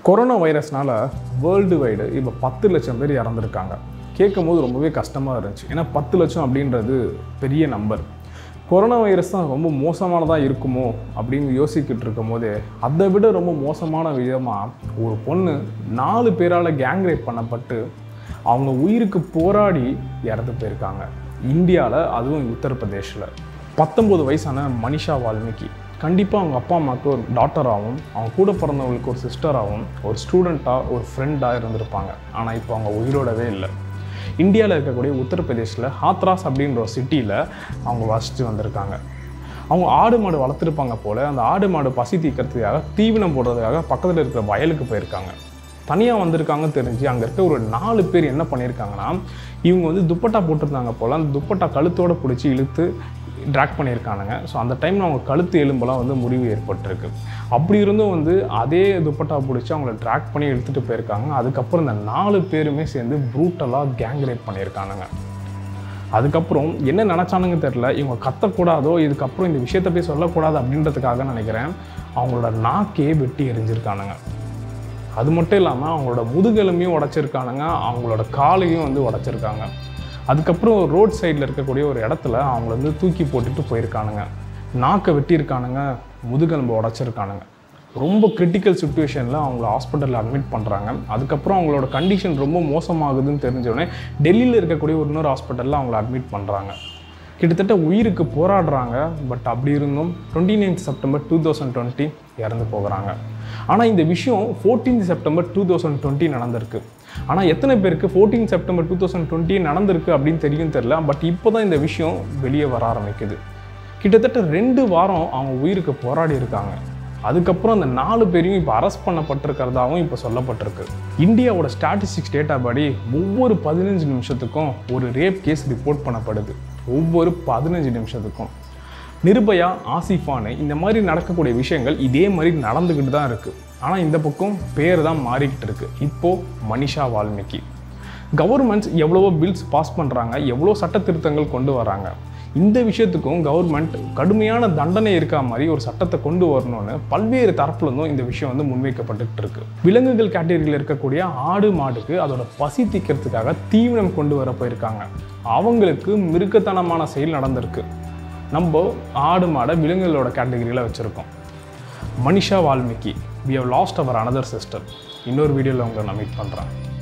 corona வைரஸ்னால world wide இப்போ பத்து லட்சம் பேர் இறந்துருக்காங்க கேட்கும் போது ரொம்பவே கஷ்டமாக இருந்துச்சு ஏன்னா பத்து லட்சம் அப்படின்றது பெரிய நம்பர் கொரோனா வைரஸ் தான் ரொம்ப மோசமானதாக இருக்குமோ அப்படின்னு யோசிக்கிட்டு இருக்கும் போதே அதை விட ரொம்ப மோசமான விதமாக ஒரு பொண்ணு நாலு பேரால் கேங் ரேப் பண்ணப்பட்டு அவங்க உயிருக்கு போராடி இறந்து போயிருக்காங்க இந்தியாவில் அதுவும் உத்தரப்பிரதேஷில் பத்தொம்போது வயசான மனிஷா வால்மீகி கண்டிப்பாக அவங்க அப்பா அம்மாவுக்கு ஒரு டாட்டராகவும் அவங்க கூட பிறந்தவங்களுக்கு ஒரு சிஸ்டராகவும் ஒரு ஸ்டூடெண்ட்டாக ஒரு ஃப்ரெண்டாக இருந்திருப்பாங்க ஆனால் இப்போ அவங்க உயிரோடவே இல்லை இந்தியாவில் இருக்கக்கூடிய உத்தரப்பிரதேஷில் ஹாத்ராஸ் அப்படின்ற ஒரு சிட்டியில் அவங்க வசித்து வந்திருக்காங்க அவங்க ஆடு மாடு வளர்த்துருப்பாங்க போல் அந்த ஆடு மாடு பசி தீர்க்கறதுக்காக தீவனம் போடுறதுக்காக பக்கத்தில் இருக்கிற வயலுக்கு போயிருக்காங்க தனியாக வந்திருக்காங்கன்னு தெரிஞ்சு அங்கே இருக்க ஒரு நாலு பேர் என்ன பண்ணியிருக்காங்கன்னா இவங்க வந்து துப்பட்டா போட்டிருந்தாங்க போல் அந்த துப்பட்டா கழுத்தோடு பிடிச்சி இழுத்து ட்ராக் பண்ணியிருக்கானுங்க ஸோ அந்த டைமில் அவங்க கழுத்து எலும்பெல்லாம் வந்து முறிவு ஏற்பட்டிருக்கு அப்படி இருந்தும் வந்து அதே துப்பட்டா பிடிச்சி அவங்கள ட்ராக் பண்ணி இழுத்துட்டு போயிருக்காங்க அதுக்கப்புறம் இந்த நாலு பேருமே சேர்ந்து ப்ரூட்டலாக கேங் ரேப் பண்ணியிருக்கானுங்க அதுக்கப்புறம் என்ன நினச்சானுங்க தெரில இவங்க கத்தக்கூடாதோ இதுக்கப்புறம் இந்த விஷயத்தை போய் சொல்லக்கூடாது அப்படின்றதுக்காக நினைக்கிறேன் அவங்களோட நாக்கே வெட்டி எரிஞ்சிருக்கானுங்க அது மட்டும் இல்லாமல் அவங்களோட முதுகெலும்பையும் உடச்சிருக்கானுங்க அவங்களோட காலையும் வந்து உடச்சிருக்காங்க அதுக்கப்புறம் ரோட் சைடில் இருக்கக்கூடிய ஒரு இடத்துல அவங்கள வந்து தூக்கி போட்டுட்டு போயிருக்கானுங்க நாக்கை வெட்டியிருக்கானுங்க முதுகெலும்பு உடச்சிருக்கானுங்க ரொம்ப கிரிட்டிக்கல் சுச்சுவேஷனில் அவங்கள ஹாஸ்பிட்டலில் அட்மிட் பண்ணுறாங்க அதுக்கப்புறம் அவங்களோட கண்டிஷன் ரொம்ப மோசமாகுதுன்னு தெரிஞ்சோடனே டெல்லியில் இருக்கக்கூடிய ஒரு இன்னொரு ஹாஸ்பிட்டலில் அவங்கள அட்மிட் பண்ணுறாங்க கிட்டத்தட்ட உயிருக்கு போராடுறாங்க பட் அப்படி இருந்தும் twenty ninth September two thousand twenty இறந்து போகிறாங்க ஆனால் இந்த விஷயம் fourteenth September two thousand twenty நடந்திருக்கு ஆனால் எத்தனை பேருக்கு fourteen September two thousand twenty நடந்திருக்கு அப்படின்னு தெரியும் தெரில பட் இப்போ தான் இந்த விஷயம் வெளியே வர ஆரம்பிக்குது கிட்டத்தட்ட ரெண்டு வாரம் அவங்க உயிருக்கு போராடி இருக்காங்க அதுக்கப்புறம் அந்த நாலு பேரையும் இப்போ அரெஸ்ட் பண்ணப்பட்டிருக்கிறதாவும் இப்போ சொல்லப்பட்டிருக்கு இந்தியாவோட ஸ்டாட்டிஸ்டிக்ஸ் டேட்டா படி ஒவ்வொரு பதினஞ்சு நிமிஷத்துக்கும் ஒரு ரேப் கேஸ் ரிப்போர்ட் பண்ணப்படுது ஒவ்வொரு பதினஞ்சு நிமிஷத்துக்கும் நிர்பயா ஆசிஃபானு இந்த மாதிரி நடக்கக்கூடிய விஷயங்கள் இதே மாதிரி நடந்துக்கிட்டு தான் இருக்குது ஆனால் இந்த பக்கம் பேர் தான் மாறிக்கிட்டு இருக்கு இப்போது மனிஷா வால்மீகி கவர்மெண்ட்ஸ் எவ்வளவோ பில்ஸ் பாஸ் பண்ணுறாங்க எவ்வளோ சட்ட திருத்தங்கள் கொண்டு வராங்க இந்த விஷயத்துக்கும் கவர்மெண்ட் கடுமையான தண்டனை இருக்கா மாதிரி ஒரு சட்டத்தை கொண்டு வரணும்னு பல்வேறு தரப்புலேருந்தும் இந்த விஷயம் வந்து முன்வைக்கப்பட்டுட்டு இருக்கு விலங்குகள் கேட்டகரியில் இருக்கக்கூடிய ஆடு மாடுக்கு அதோட பசி தீக்கிறதுக்காக தீவனம் கொண்டு வர போயிருக்காங்க அவங்களுக்கு மிருகத்தனமான செயல் நடந்திருக்கு நம்ம ஆடு மாடை விலங்குகளோட கேட்டகரியில் வச்சுருக்கோம் Manisha Valmiki we have lost our another sister இன்னொரு வீடியோவில் உங்களை நான் மீட் பண்ணுறேன்